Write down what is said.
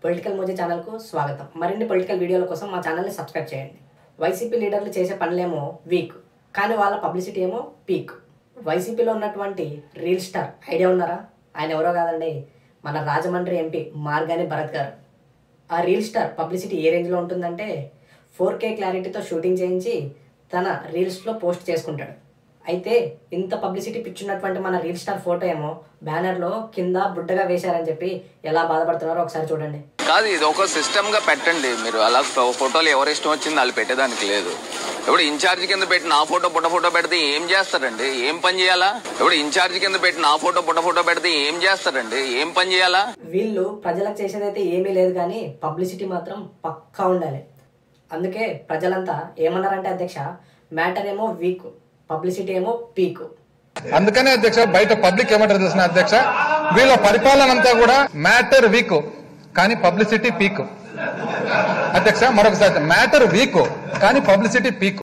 political మోజీ ఛానల్కు స్వాగతం మరిన్ని పొలిటికల్ వీడియోల కోసం మా ఛానల్ని సబ్స్క్రైబ్ చేయండి వైసీపీ లీడర్లు చేసే పనులేమో వీక్ కానీ వాళ్ళ పబ్లిసిటీ ఏమో పీక్ వైసీపీలో ఉన్నటువంటి రీల్ స్టార్ ఐడియా ఉన్నారా ఆయన ఎవరో కాదండి మన రాజమండ్రి ఎంపీ మార్గాని భరత్ గారు ఆ రీల్ స్టార్ పబ్లిసిటీ ఏ రేంజ్లో ఉంటుందంటే ఫోర్ కే క్లారిటీతో షూటింగ్ చేయించి తన రీల్స్లో పోస్ట్ చేసుకుంటాడు అయితే ఇంత పబ్లిసిటీ పిచ్చున్నటువంటి మన రీల్ స్టార్ ఫోటో ఏమో బ్యానర్లో కింద బుడ్డగా వేశారని చెప్పి ఎలా బాధపడుతున్నారో ఒకసారి చూడండి కాదు ఇది ఒక సిస్టమ్ గా పెట్టండి మీరు అలా ఫో- ఫోటోలు ఎవరు ఇష్టం వచ్చింది వాళ్ళు పెట్టేదానికి లేదు ఇప్పుడు ఇన్ఛార్జ్ కింద పెట్టి నా ఫోటో బుట్ట ఫోటో పెడితే ఏం చేస్తారండి ఏం పని చేయాలా ఇప్పుడు ఇన్ఛార్జ్ కింద పెట్టి నా ఫోటో బుట్ట ఫోటో పెడితే ఏం చేస్తారండి ఏం పని చేయాలా వీళ్ళు ప్రజలకు చేసేదైతే ఏమీ లేదు కానీ పబ్లిసిటీ మాత్రం పక్కా ఉండాలి అందుకే ప్రజలంతా ఏమన్నారంటే అధ్యక్ష మ్యాటర్ ఏమో వీక్ పబ్లిసిటీ ఏమో పీక్ అందుకనే అధ్యక్ష బయట పబ్లిక్ ఏమంటారు తెలిసిన అధ్యక్ష వీళ్ళ పరిపాలన అంతా కూడా మ్యాటర్ వీక్ కానీ పబ్లిసిటీ పీక్ అధ్యక్ష మరొకసారి మ్యాటర్ వీక్ కానీ పబ్లిసిటీ పీక్